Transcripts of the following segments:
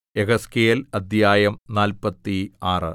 യെഹെസ്കേൽ അദ്ധ്യായം നാല്പത്തി ആറ്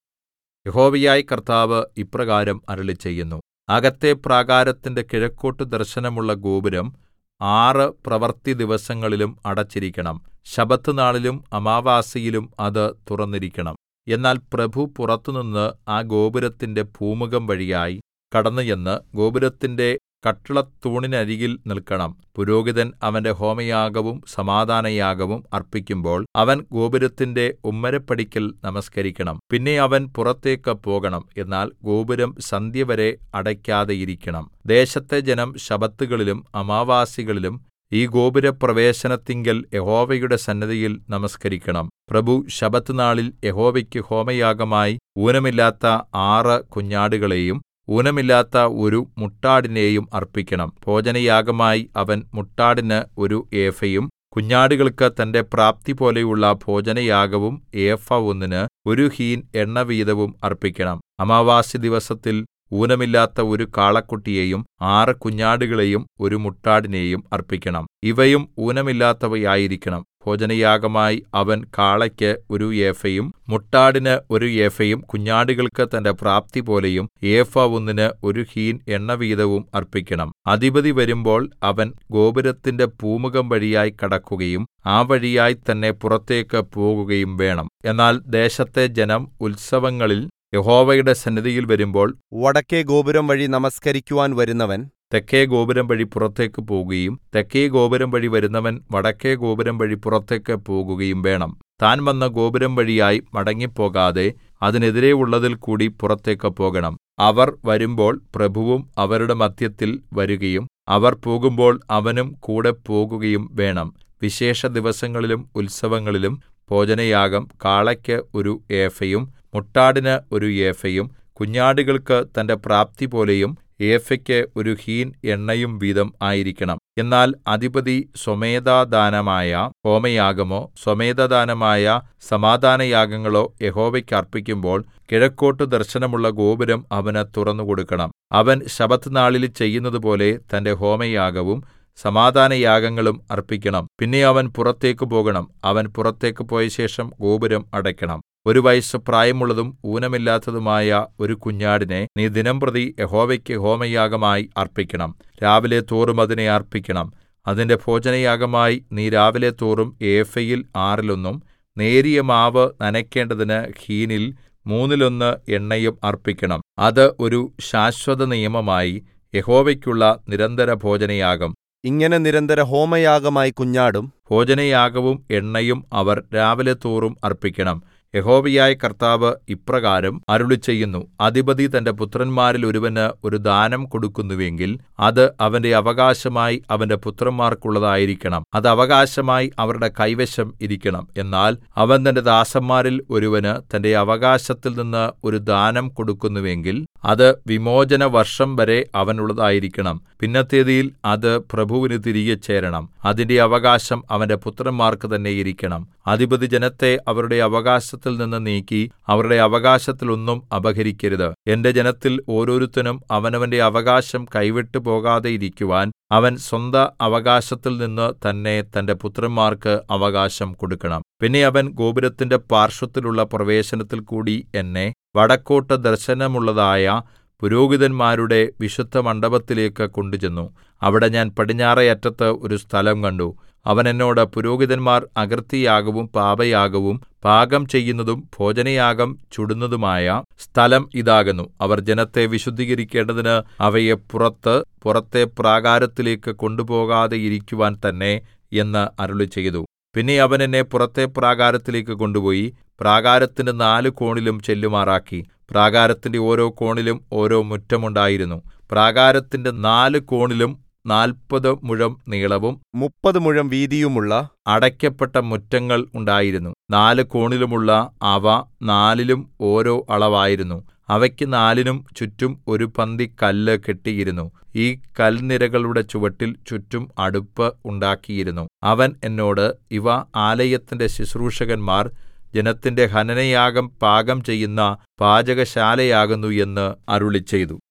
യഹോവയായ കർത്താവ് ഇപ്രകാരം അരുളിച്ചെയ്യുന്നു അകത്തെ പ്രാകാരത്തിന്റെ കിഴക്കോട്ട് ദർശനമുള്ള ഗോപുരം ആറ് പ്രവൃത്തിദിവസങ്ങളിലും അടച്ചിരിക്കണം ശബ്ബത്തുനാളിലും അമാവാസിയിലും അത് തുറന്നിരിക്കണം എന്നാൽ പ്രഭു പുറത്തുനിന്ന് ആ ഗോപുരത്തിന്റെ പൂമുഖം വഴിയായി കടന്നുചെന്ന് ഗോപുരത്തിന്റെ കട്ടിളത്തൂണിനരികിൽ നിൽക്കണം പുരോഹിതൻ അവന്റെ ഹോമയാഗവും സമാധാനയാഗവും അർപ്പിക്കുമ്പോൾ അവൻ ഗോപുരത്തിന്റെ ഉമ്മരപ്പടിക്കൽ നമസ്കരിക്കണം പിന്നെ അവൻ പുറത്തേക്ക് പോകണം എന്നാൽ ഗോപുരം സന്ധ്യവരെ അടയ്ക്കാതെയിരിക്കണം ദേശത്തെ ജനം ശബ്ബത്തുകളിലും അമാവാസികളിലും ഈ ഗോപുരപ്രവേശനത്തിങ്കൽ യഹോവയുടെ സന്നിധിയിൽ നമസ്കരിക്കണം പ്രഭു ശബ്ബത്തുനാളിൽ യഹോവയ്ക്ക് ഹോമയാഗമായി ഊനമില്ലാത്ത ആറ് കുഞ്ഞാടുകളെയും ഊനമില്ലാത്ത ഒരു മുട്ടാടിനെയും അർപ്പിക്കണം ഭോജനയാഗമായി അവൻ മുട്ടാടിന് ഒരു ഏഫയും കുഞ്ഞാടുകൾക്ക് തന്റെ പ്രാപ്തിപോലെയുള്ള ഭോജനയാഗവും ഏഫ ഒന്നിന് ഒരു ഹീൻ എണ്ണ വീതവും അർപ്പിക്കണം അമാവാസി ദിവസത്തിൽ ഊനമില്ലാത്ത ഒരു കാളക്കുട്ടിയെയും ആറ് കുഞ്ഞാടുകളെയും ഒരു മുട്ടാടിനെയും അർപ്പിക്കണം ഇവയും ഊനമില്ലാത്തവയായിരിക്കണം ഭോജനയാഗമായി അവൻ കാളയ്ക്ക് ഒരു ഏഫയും മുട്ടാടിന് ഒരു ഏഫയും കുഞ്ഞാടുകൾക്ക് തന്റെ പ്രാപ്തിപോലെയും ഏഫ ഒന്നിന് ഒരു ഹീൻ എണ്ണവീതവും അർപ്പിക്കണം അധിപതി വരുമ്പോൾ അവൻ ഗോപുരത്തിന്റെ പൂമുഖം വഴിയായി കടക്കുകയും ആ വഴിയായി തന്നെ പുറത്തേക്ക് പോകുകയും വേണം എന്നാൽ ദേശത്തെ ജനം ഉത്സവങ്ങളിൽ യഹോവയുടെ സന്നിധിയിൽ വരുമ്പോൾ വടക്കെ ഗോപുരം വഴി നമസ്കരിക്കുവാൻ വരുന്നവൻ തെക്കെ ഗോപുരം വഴി പുറത്തേക്ക് പോകുകയും തെക്കെ ഗോപുരം വഴി വരുന്നവൻ വടക്കെ ഗോപുരം വഴി പുറത്തേക്ക് പോകുകയും വേണം താൻ വന്ന ഗോപുരം വഴിയായി മടങ്ങിപ്പോകാതെ അതിനെതിരെ ഉള്ളതിൽ കൂടി പുറത്തേക്ക് പോകണം അവർ വരുമ്പോൾ പ്രഭുവും അവരുടെ മദ്ധ്യത്തിൽ വരുകയും അവർ പോകുമ്പോൾ അവനും കൂടെ പോകുകയും വേണം വിശേഷ ദിവസങ്ങളിലും ഉത്സവങ്ങളിലും ഭോജനയാഗം കാളയ്ക്ക് ഒരു ഏഫയും മുട്ടാടിന് ഒരു ഏഫയും കുഞ്ഞാടുകൾക്ക് തന്റെ പ്രാപ്തിപോലെയും ഏഫയ്ക്ക് ഒരു ഹീൻ എണ്ണയും വീതം ആയിരിക്കണം എന്നാൽ അധിപതി സ്വമേധാദാനമായ ഹോമയാഗമോ സ്വമേധദാനമായ സമാധാനയാഗങ്ങളോ യഹോവയ്ക്ക് അർപ്പിക്കുമ്പോൾ കിഴക്കോട്ട് ദർശനമുള്ള ഗോപുരം അവന് തുറന്നുകൊടുക്കണം അവൻ ശബ്ബത്തുനാളിൽ ചെയ്യുന്നതുപോലെ തന്റെ ഹോമയാഗവും സമാധാനയാഗങ്ങളും അർപ്പിക്കണം പിന്നെ അവൻ പുറത്തേക്ക് പോകണം അവൻ പുറത്തേക്ക് പോയശേഷം ഗോപുരം അടയ്ക്കണം ഒരു വയസ്സ് പ്രായമുള്ളതും ഊനമില്ലാത്തതുമായ ഒരു കുഞ്ഞാടിനെ നീ ദിനംപ്രതി യഹോവയ്ക്ക് ഹോമയാഗമായി അർപ്പിക്കണം രാവിലെ തോറും അതിനെ അർപ്പിക്കണം അതിന്റെ ഭോജനയാഗമായി നീ രാവിലെ തോറും ഏഫയിൽ ആറിലൊന്നും നേരിയ മാവ് നനയ്ക്കേണ്ടതിന് ഹീനിൽ മൂന്നിലൊന്ന് എണ്ണയും അർപ്പിക്കണം അത് ഒരു ശാശ്വത നിയമമായി യഹോവയ്ക്കുള്ള നിരന്തര ഭോജനയാഗം ഇങ്ങനെ നിരന്തര ഹോമയാഗമായി കുഞ്ഞാടും ഭോജനയാഗവും എണ്ണയും അവർ രാവിലെ തോറും അർപ്പിക്കണം യഹോവയായ കർത്താവ് ഇപ്രകാരം അരുളിച്ചെയ്യുന്നു അധിപതി തന്റെ പുത്രന്മാരിൽ ഒരുവന് ഒരു ദാനം കൊടുക്കുന്നുവെങ്കിൽ അത് അവന്റെ അവകാശമായി അവന്റെ പുത്രന്മാർക്കുള്ളതായിരിക്കണം അത് അവകാശമായി അവരുടെ കൈവശം ഇരിക്കണം എന്നാൽ അവൻ തന്റെ ദാസന്മാരിൽ ഒരുവന് തന്റെ അവകാശത്തിൽ നിന്ന് ഒരു ദാനം കൊടുക്കുന്നുവെങ്കിൽ അത് വിമോചന വർഷം വരെ അവനുള്ളതായിരിക്കണം പിന്നത്തേതിൽ അത് പ്രഭുവിന് തിരികെ ചേരണം അതിന്റെ അവകാശം അവന്റെ പുത്രന്മാർക്ക് തന്നെ ഇരിക്കണം അധിപതി ജനത്തെ അവരുടെ അവകാശത്തിൽ നിന്ന് നീക്കി അവരുടെ അവകാശത്തിൽ ഒന്നും അപഹരിക്കരുത് എന്റെ ജനത്തിൽ ഓരോരുത്തനും അവനവന്റെ അവകാശം കൈവിട്ടു പോകാതെ ഇരിക്കുവാൻ അവൻ സ്വന്ത അവകാശത്തിൽ നിന്ന് തന്നെ തന്റെ പുത്രന്മാർക്ക് അവകാശം കൊടുക്കണം പിന്നെ അവൻ ഗോപുരത്തിന്റെ പാർശ്വത്തിലുള്ള പ്രവേശനത്തിൽ കൂടി എന്നെ വടക്കോട്ട് ദർശനമുള്ളതായ പുരോഹിതന്മാരുടെ വിശുദ്ധ മണ്ഡപത്തിലേക്ക് കൊണ്ടുചെന്നു അവിടെ ഞാൻ പടിഞ്ഞാറെ അറ്റത്ത് ഒരു സ്ഥലം കണ്ടു അവൻ എന്നോട് പുരോഹിതന്മാർ അകൃത്യയാഗവും പാപയാഗവും പാകം ചെയ്യുന്നതും ഭോജനയാഗം ചുടുന്നതുമായ സ്ഥലം ഇതാകുന്നു അവർ ജനത്തെ വിശുദ്ധീകരിക്കേണ്ടതിന് അവയെ പുറത്ത് പുറത്തെ പ്രാകാരത്തിലേക്ക് കൊണ്ടുപോകാതെ ഇരിക്കുവാൻ തന്നെ എന്ന് അരുളിച്ചെയ്തു പിന്നെ അവൻ എന്നെ പുറത്തെ പ്രാകാരത്തിലേക്ക് കൊണ്ടുപോയി പ്രാകാരത്തിന്റെ നാല് കോണിലും ചെല്ലുമാറാക്കി പ്രാകാരത്തിന്റെ ഓരോ കോണിലും ഓരോ മുറ്റമുണ്ടായിരുന്നു പ്രാകാരത്തിന്റെ നാല് കോണിലും നാൽപ്പത് മുഴം നീളവും മുപ്പത് മുഴം വീതിയുമുള്ള അടയ്ക്കപ്പെട്ട മുറ്റങ്ങൾ ഉണ്ടായിരുന്നു നാല് കോണിലുമുള്ള അവ നാലിലും ഓരോ അളവായിരുന്നു അവയ്ക്ക് നാലിനും ചുറ്റും ഒരു പന്തി കല്ല് കെട്ടിയിരുന്നു ഈ കൽനിരകളുടെ ചുവട്ടിൽ ചുറ്റും അടുപ്പ് ഉണ്ടാക്കിയിരുന്നു അവൻ എന്നോട് ഇവ ആലയത്തിന്റെ ശുശ്രൂഷകന്മാർ ജനത്തിന്റെ ഹനനയാഗം പാകം ചെയ്യുന്ന പാചകശാലയാകുന്നു എന്ന് അരുളിച്ചെയ്തു